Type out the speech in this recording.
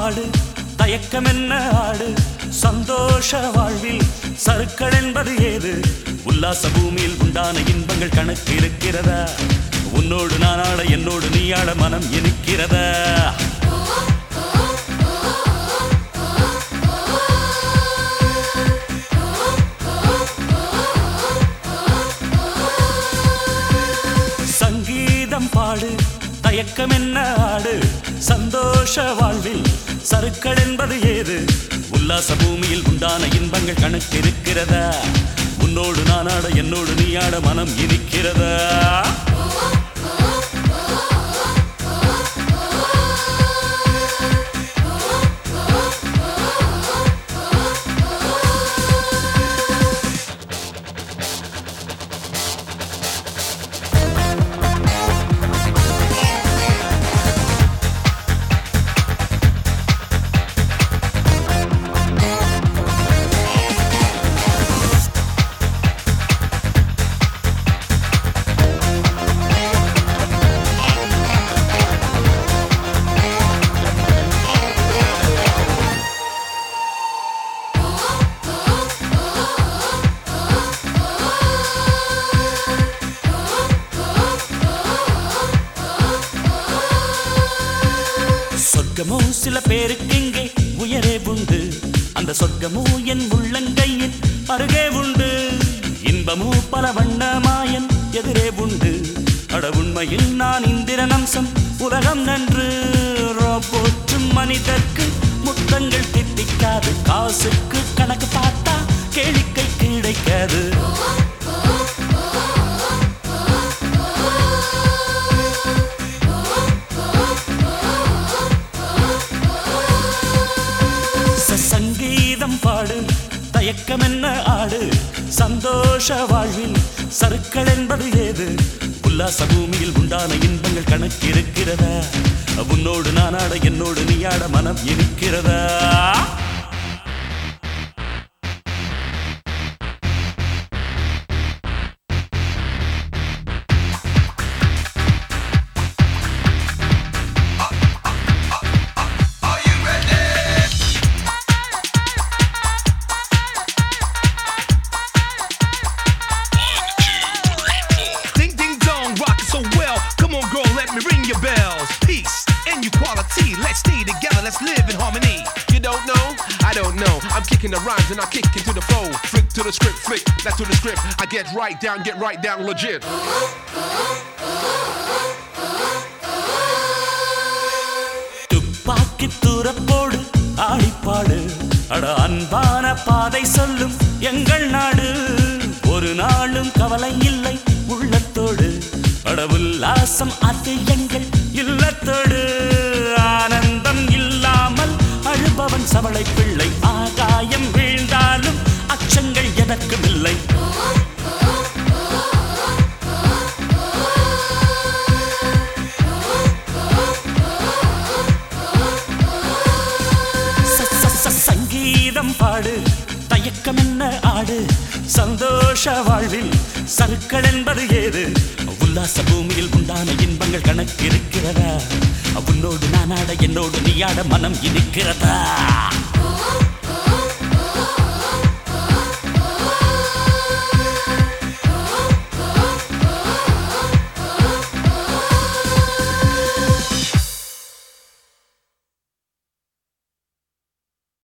பாடு தயக்கம் என்ன ஆடு சந்தோஷ வாழ்வில் சருக்கள் என்பது ஏது உல்லாச பூமியில் உண்டான இன்பங்கள் கணக்கு இருக்கிறதா உன்னோடு நானாட என்னோடு நீயாட மனம் இருக்கிறதா சங்கீதம் பாடு தயக்கம் என்ன ஆடு சந்தோஷ வாழ்வில் சருக்கள் என்பது ஏது உல்லாச பூமியில் உண்டான இன்பங்கள் கணக்கு இருக்கிறதா உன்னோடு நானாட என்னோடு நீயாட மனம் இருக்கிறதா சொர்க்கமோ சில பேருக்கு இங்கே உயரே உண்டு அந்த சொர்க்கமோ என் உள்ளங்கையின் அருகே உண்டு இன்பமோ பல வண்ணமாயன் எதிரே உண்டு அட உண்மையில் நான் இந்திரன் அம்சம் உலகம் நன்று ரோபோற்றும் மனிதர்க்கு முத்தங்கள் திட்டிக்காது காசுக்கு கணக்கு பார்த்தா கேளிக்கை கிடைக்காது ச- சங்கீதம் பாடு தயக்கம் என்ன ஆடு சந்தோஷ வாழ்வில் சருக்கள் என்பது ஏது உல்லாச பூமியில் உண்டான இன்பங்கள் கணக்கு இருக்கிறதா உன்னோடு நானாட என்னோடு நீயாட மனம் இருக்கிறதா Ding ding dong, rockin' so well. Come on, girl, let me ring your bells. Peace and equality. Let's stay together, let's live in harmony. You don't know? I don't know. I'm kicking the rhymes and I kick into the flow. Flick to the script, flick that to the script. I get right down, get right down, legit. துப்பாக்கி தூரப்போடு ஆடிப்பாடு அட அன்பான பாதை சொல்லும் எங்கள் நாடு ஒரு நாளும் கவலை இல்லை உள்ளத்தோடு அட உல்லாசம் அது எங்கள் இல்லத்தோடு ஆனந்தம் இல்லாமல் அழுபவன் சவளை பிள்ளை ஆகாயம் வீழ்ந்தாலும் அச்சங்கள் எதற்கும் இல்லை ச- ச- ச- சங்கீதம் பாடு தயக்கம் என்ன ஆடு சந்தோஷ வாழ்வில் சருக்கள் என்பது ஏது உல்லாச பூமியில் உண்டான இன்பங்கள் கணக்கு இருக்கிறதா உன்னோடு நானாட என்னோடு நீயாட மனம் இருக்கிறதா